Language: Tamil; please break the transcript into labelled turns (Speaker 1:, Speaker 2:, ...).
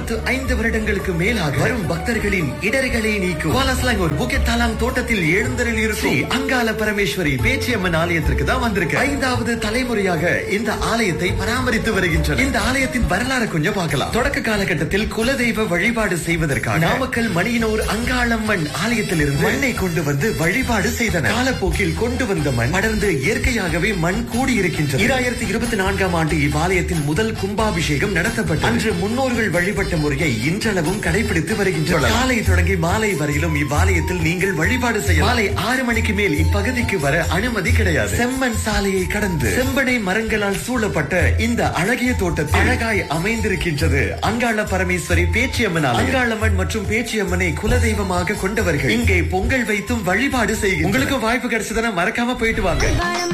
Speaker 1: முப்பத்து ஐந்து வருடங்களுக்கு மேலாக வரும் பக்தர்களின் இடர்களை நீக்கும் வாலாஸ்லாங்கூர் புக்கெட் தாலாங் தோட்டத்தில் எழுந்தரில் இருக்கும் ஸ்ரீ அங்காள பரமேஸ்வரி பேச்சியம்மன் ஆலயத்திற்கு தான் வந்திருக்கு ஐந்தாவது தலைமுறையாக இந்த ஆலயத்தை பராமரித்து வருகின்றனர் இந்த ஆலயத்தின் வரலாறு கொஞ்சம் பார்க்கலாம் தொடக்க காலகட்டத்தில் குலதெய்வ வழிபாடு செய்வதற்காக நாமக்கல் மணியனூர் அங்காளம்மன் ஆலயத்தில் இருந்து மண்ணை கொண்டு வந்து வழிபாடு செய்தனர் காலப்போக்கில் கொண்டு வந்த மண் படர்ந்து இயற்கையாகவே மண் கூடி இருக்கின்றது இராயிரத்தி இருபத்தி நான்காம் ஆண்டு இவ்வாலயத்தின் முதல் கும்பாபிஷேகம் நடத்தப்பட்டது அன்று முன்னோர்கள் வழிபட்ட முறையை இன்றளவும் கடைபிடித்து வருகின்றனர் காலை தொடங்கி மாலை வரையிலும் இவ்வாலயத்தில் நீங்கள் வழிபாடு செய்ய மாலை ஆறு மணிக்கு மேல் இப்பகுதிக்கு வர அனுமதி கிடையாது செம்மண் சாலையை கடந்து செம்பனை மரங்களால் சூழப்பட்ட இந்த அழகிய தோட்டத்தில் அழகாய் அமைந்திருக்கின்றது அங்காள பரமேஸ்வரி பேச்சியம்மன் ஆலயம். அங்காளம்மன் மற்றும் பேச்சியம்மனை குலதெய்வமாக கொண்டவர்கள் இங்கே பொங்கல் வைத்தும் வழிபாடு செய்யும் உங்களுக்கு வாய்ப்பு கிடைச்சதுன்னா மறக்காம போயிட்டு வாங்க
Speaker 2: வானம்